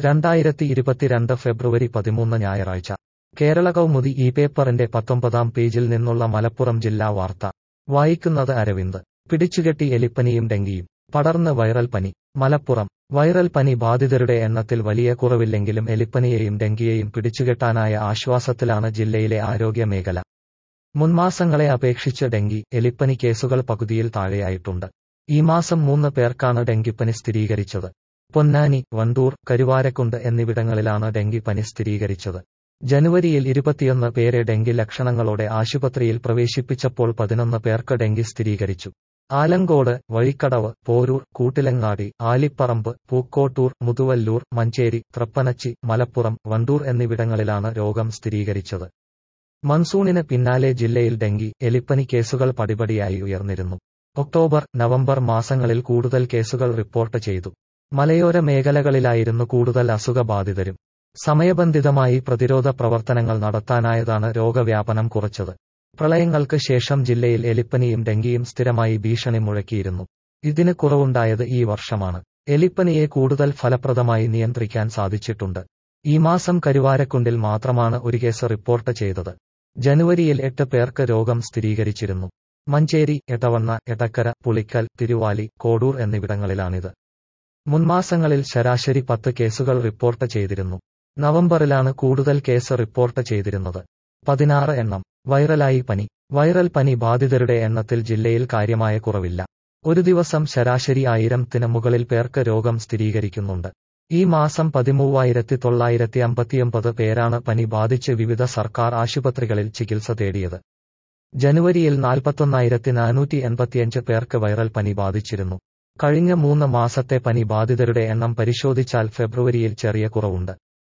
രണ്ടായിരത്തി ഇരുപത്തിരണ്ട് ഫെബ്രുവരി പതിമൂന്ന് ഞായറാഴ്ച കേരള കൗമുദി ഈ പേപ്പറിന്റെ പത്തൊമ്പതാം പേജിൽ നിന്നുള്ള മലപ്പുറം ജില്ലാ വാർത്ത വായിക്കുന്നത് അരവിന്ദ് പിടിച്ചുകെട്ടി എലിപ്പനിയും ഡെങ്കിയും പടർന്ന് വൈറൽ പനി മലപ്പുറം വൈറൽ പനി ബാധിതരുടെ എണ്ണത്തിൽ വലിയ കുറവില്ലെങ്കിലും എലിപ്പനിയെയും ഡെങ്കിയെയും പിടിച്ചുകെട്ടാനായ ആശ്വാസത്തിലാണ് ജില്ലയിലെ ആരോഗ്യ മേഖല മുൻമാസങ്ങളെ അപേക്ഷിച്ച് ഡെങ്കി എലിപ്പനി കേസുകൾ പകുതിയിൽ താഴെയായിട്ടുണ്ട് ഈ മാസം മൂന്ന് പേർക്കാണ് ഡെങ്കിപ്പനി സ്ഥിരീകരിച്ചത് പൊന്നാനി വണ്ടൂർ കരുവാരക്കുണ്ട് എന്നിവിടങ്ങളിലാണ് ഡെങ്കിപ്പനി സ്ഥിരീകരിച്ചത് ജനുവരിയിൽ ഇരുപത്തിയൊന്ന് പേരെ ഡെങ്കി ലക്ഷണങ്ങളോടെ ആശുപത്രിയിൽ പ്രവേശിപ്പിച്ചപ്പോൾ പതിനൊന്ന് പേർക്ക് ഡെങ്കി സ്ഥിരീകരിച്ചു ആലങ്കോട് വഴിക്കടവ് പോരൂർ കൂട്ടിലങ്ങാടി ആലിപ്പറമ്പ് പൂക്കോട്ടൂർ മുതുവല്ലൂർ മഞ്ചേരി തൃപ്പനച്ചി മലപ്പുറം വണ്ടൂർ എന്നിവിടങ്ങളിലാണ് രോഗം സ്ഥിരീകരിച്ചത് മൺസൂണിന് പിന്നാലെ ജില്ലയിൽ ഡെങ്കി എലിപ്പനി കേസുകൾ പടിപടിയായി ഉയർന്നിരുന്നു ഒക്ടോബർ നവംബർ മാസങ്ങളിൽ കൂടുതൽ കേസുകൾ റിപ്പോർട്ട് ചെയ്തു മലയോര മേഖലകളിലായിരുന്നു കൂടുതൽ അസുഖബാധിതരും സമയബന്ധിതമായി പ്രതിരോധ പ്രവർത്തനങ്ങൾ നടത്താനായതാണ് രോഗവ്യാപനം കുറച്ചത് പ്രളയങ്ങൾക്ക് ശേഷം ജില്ലയിൽ എലിപ്പനിയും ഡെങ്കിയും സ്ഥിരമായി ഭീഷണി മുഴക്കിയിരുന്നു ഇതിന് കുറവുണ്ടായത് ഈ വർഷമാണ് എലിപ്പനിയെ കൂടുതൽ ഫലപ്രദമായി നിയന്ത്രിക്കാൻ സാധിച്ചിട്ടുണ്ട് ഈ മാസം കരുവാരക്കുണ്ടിൽ മാത്രമാണ് ഒരു കേസ് റിപ്പോർട്ട് ചെയ്തത് ജനുവരിയിൽ എട്ട് പേർക്ക് രോഗം സ്ഥിരീകരിച്ചിരുന്നു മഞ്ചേരി എടവണ്ണ എടക്കര പുളിക്കൽ തിരുവാലി കോഡൂർ എന്നിവിടങ്ങളിലാണിത് മുൻമാസങ്ങളിൽ ശരാശരി പത്ത് കേസുകൾ റിപ്പോർട്ട് ചെയ്തിരുന്നു നവംബറിലാണ് കൂടുതൽ കേസ് റിപ്പോർട്ട് ചെയ്തിരുന്നത് പതിനാറ് എണ്ണം വൈറലായി പനി വൈറൽ പനി ബാധിതരുടെ എണ്ണത്തിൽ ജില്ലയിൽ കാര്യമായ കുറവില്ല ഒരു ദിവസം ശരാശരി ആയിരത്തിന് മുകളിൽ പേർക്ക് രോഗം സ്ഥിരീകരിക്കുന്നുണ്ട് ഈ മാസം പതിമൂവായിരത്തി തൊള്ളായിരത്തി അമ്പത്തിയൊമ്പത് പേരാണ് പനി ബാധിച്ച് വിവിധ സർക്കാർ ആശുപത്രികളിൽ ചികിത്സ തേടിയത് ജനുവരിയിൽ നാൽപ്പത്തൊന്നായിരത്തി നാനൂറ്റി എൺപത്തിയഞ്ച് പേർക്ക് വൈറൽ പനി ബാധിച്ചിരുന്നു കഴിഞ്ഞ മൂന്ന് മാസത്തെ പനി ബാധിതരുടെ എണ്ണം പരിശോധിച്ചാൽ ഫെബ്രുവരിയിൽ ചെറിയ കുറവുണ്ട്